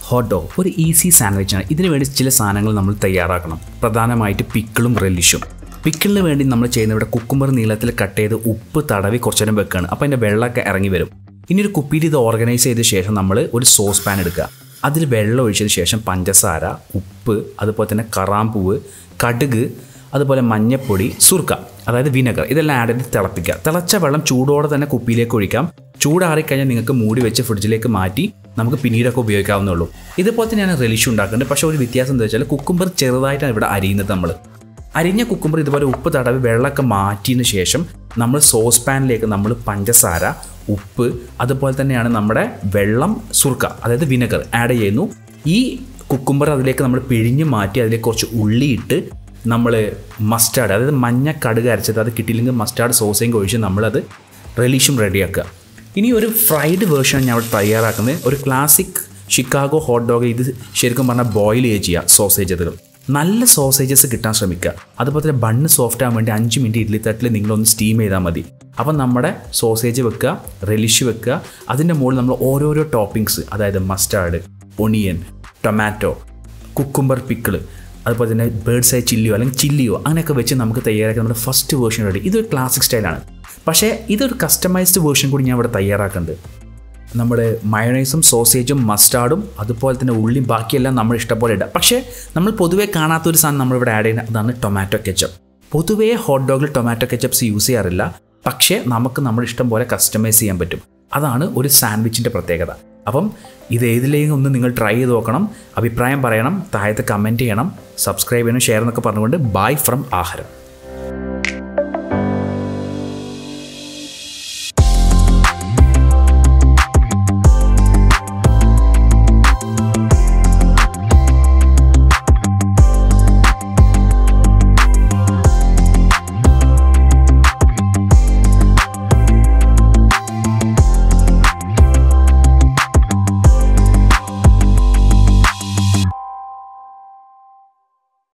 hot dog ഒരു easy സാൻഡ്വിച്ചാണ് ഇതിനു വേണ്ടി ചില സാധനങ്ങൾ നമ്മൾ തയ്യാറാക്കണം പ്രധാനമായിട്ട് പിക്കിളും റെലിഷും പിക്കിളിന് വേണ്ടി നമ്മൾ ചെയ്യുന്ന ഇവിടെ കുക്കുമ്പർ നീളത്തിൽ കട്ട് ചെയ്ത് ഉപ്പ് തടവി കുറച്ചു നേരം വെക്കുകയാണ് അപ്പോൾ അതിൻ്റെ വെള്ളമൊക്കെ ഇറങ്ങി വരും ഇനി ഒരു കുപ്പിയിൽ ഇത് ഓർഗനൈസ് ചെയ്ത ശേഷം നമ്മൾ ഒരു സോസ് പാൻ എടുക്കുക അതിൽ വെള്ളം ഒഴിച്ചതിന് ശേഷം പഞ്ചസാര ഉപ്പ് അതുപോലെ തന്നെ കറാമ്പൂവ് കടുക് അതുപോലെ മഞ്ഞപ്പൊടി സുർക്ക അതായത് വിനെഗർ ഇതെല്ലാം ആഡ് ചെയ്ത് തിളപ്പിക്കുക തിളച്ച വെള്ളം ചൂടോടെ തന്നെ കുപ്പിയിലേക്ക് ഒഴിക്കാം ചൂടാറിക്കഴിഞ്ഞാൽ നിങ്ങൾക്ക് മൂടി വെച്ച് ഫ്രിഡ്ജിലേക്ക് മാറ്റി നമുക്ക് പിന്നീടൊക്കെ ഉപയോഗിക്കാവുന്നേ ഉള്ളൂ ഇതുപോലെ തന്നെയാണ് റെലിഷ് ഉണ്ടാക്കുന്നത് പക്ഷേ ഒരു വ്യത്യാസം എന്താ വെച്ചാൽ കുക്കുംബർ ചെറുതായിട്ടാണ് ഇവിടെ അരിയുന്നത് നമ്മൾ അരിഞ്ഞ കുക്കുംബർ ഇതുപോലെ ഉപ്പ് തടവി വെള്ളമൊക്കെ മാറ്റിയതിന് ശേഷം നമ്മൾ സോസ് പാനിലേക്ക് നമ്മൾ പഞ്ചസാര ഉപ്പ് അതുപോലെ തന്നെയാണ് നമ്മുടെ വെള്ളം സുർക്ക അതായത് വിനെഗർ ആഡ് ചെയ്യുന്നു ഈ കുക്കുംബർ അതിലേക്ക് നമ്മൾ പിഴിഞ്ഞ് മാറ്റി അതിലേക്ക് കുറച്ച് ഉള്ളിയിട്ട് നമ്മൾ മസ്റ്റാർഡ് അതായത് മഞ്ഞ കടുക് അരച്ചത് അത് കിട്ടിയില്ലെങ്കിൽ മസ്റ്റാർഡ് സോസയും ഒഴിച്ച് നമ്മളത് റെലീഷും റെഡിയാക്കുക ഇനി ഒരു ഫ്രൈഡ് വേർഷൻ ഞാൻ ഇവിടെ തയ്യാറാക്കുന്നത് ഒരു ക്ലാസിക് ഷിക്കാഗോ ഹോട്ട് ഡോഗ് ഇത് ശരിക്കും പറഞ്ഞാൽ ബോയിൽ ചെയ്യുക സോസേജുകൾ നല്ല സോസേജസ് കിട്ടാൻ ശ്രമിക്കുക അതുപോലെ തന്നെ ബണ്ണ് സോഫ്റ്റ് ആകാൻ വേണ്ടി അഞ്ച് മിനിറ്റ് ഇഡ്ലി തട്ടിൽ നിങ്ങളൊന്ന് സ്റ്റീം ചെയ്താൽ മതി അപ്പം നമ്മുടെ സോസേജ് വെക്കുക റെലിഷ് വെക്കുക അതിൻ്റെ മുകളിൽ നമ്മൾ ഓരോരോ ടോപ്പിങ്സ് അതായത് mustard onion tomato cucumber pickle അതുപോലെ തന്നെ ബേർഡ്സ് ഐ ചില്ലിയോ അല്ലെങ്കിൽ ചില്ലിയോ അങ്ങനെയൊക്കെ വെച്ച് നമുക്ക് തയ്യാറാക്കി നമ്മുടെ ഫസ്റ്റ് വേർഷൻ റെഡി ഇതൊരു ക്ലാസിക് സ്റ്റൈലാണ് പക്ഷേ ഇതൊരു കസ്റ്റമൈസ്ഡ് വേർഷൻ കൂടി ഞാൻ ഇവിടെ തയ്യാറാക്കുന്നുണ്ട് നമ്മുടെ മയണൈസും സോസേജും മസ്റ്റാർഡും അതുപോലെ തന്നെ ഉള്ളിയും ബാക്കിയെല്ലാം നമ്മൾ ഇഷ്ടംപോലെ ഇടാം പക്ഷേ നമ്മൾ പൊതുവേ കാണാത്തൊരു സാധനം നമ്മളിവിടെ ആഡ് ചെയ്യുന്ന അതാണ് ടൊമാറ്റോ കെച്ചപ്പ് പൊതുവേ ഹോട്ട് ഡോഗിൽ ടൊമാറ്റോ കെച്ചപ്സ് യൂസ് ചെയ്യാറില്ല പക്ഷേ നമുക്ക് നമ്മുടെ ഇഷ്ടം പോലെ കസ്റ്റമൈസ് ചെയ്യാൻ പറ്റും അതാണ് ഒരു സാൻഡ്വിച്ചിൻ്റെ പ്രത്യേകത അപ്പം ഇത് ഏതിലെങ്കിലും ഒന്ന് നിങ്ങൾ ട്രൈ ചെയ്ത് നോക്കണം അഭിപ്രായം പറയണം താഴത്ത് കമൻറ്റ് ചെയ്യണം സബ്സ്ക്രൈബ് ചെയ്യണം ഷെയർ എന്നൊക്കെ പറഞ്ഞുകൊണ്ട് ബൈ ഫ്രം ആഹാരം